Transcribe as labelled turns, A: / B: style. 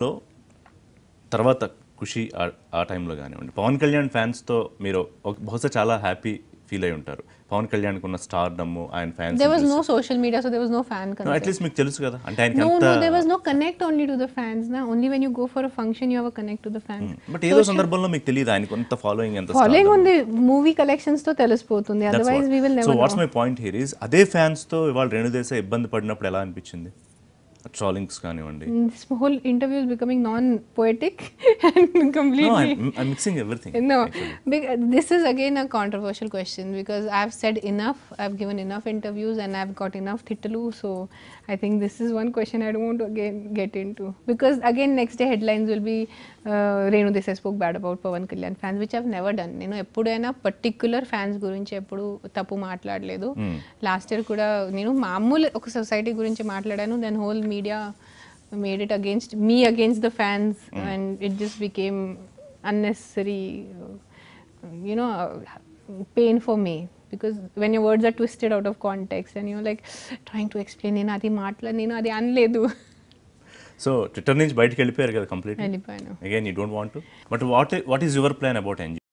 A: లో తర్వాత ఖుషి ఆ- ఆ టైంలో కానివ్వండి పవన్ కళ్యాణ్ ఫ్యాన్స్తో మీరు ఒక- బహుశా చాలా హ్యాపీ ఫీల్ అయి ఉంటారు పవన్ కళ్యాణ్కి ఉన్న స్టార్ డమ్ము ఆయన fans
B: there was no social media so there was no fan concert
A: at least మీకు తెలుసు కదా అంటే ఆయనకి
B: no
A: అంత
B: no there was no connect only to the fans na only when you go for a function you have a connect to the fans
A: but ఏదో సందర్భంలో మీకు తెలియదు ఆయనకు అంత ఫాలోయింగ్ ఎంత
B: ఫాలోయింగ్ ఉంది మూవీ కలెక్షన్స్ తో తెలిసిపోతుంది otherwise we will
A: so
B: never
A: what's my point here is అదే ఫ్యాన్స్ తో ఇవాళ రేణుదేశ ఇబ్బంది పడినప్పుడు ఎలా అనిపించింది ట్రాలింగ్స్ కానివ్వండి
B: this whole interview is becoming non poetic and completely
A: mixing everything
B: no bec- this is again a controversial question because i've said enough i've given enough interviews and i've got enough titalu so i think this is one question i don't want to again get into because again next day headlines will be uh, renu desai spoke bad about pavan kalyan fans which i've never done నేను ఎప్పుడైనా particular fans గురించి ఎప్పుడు తప్పు మాట్లాడలేదు last year కూడా నేను మామూలు ఒక సొసైటీ గురించి మాట్లాడాను then whole media made it against me against the fans and it just became unnecessary uh, you know uh, pain for me because when your words are twisted out of context and you're like trying to explain నేను అది మాట్లా నేను అది అనలేదు
A: so Twitter నుంచి బయటకు వెళ్ళిపోయారు కదా కంప్లీట్
B: వెళ్ళిపోయాను
A: again you don't want but what what is your plan about NG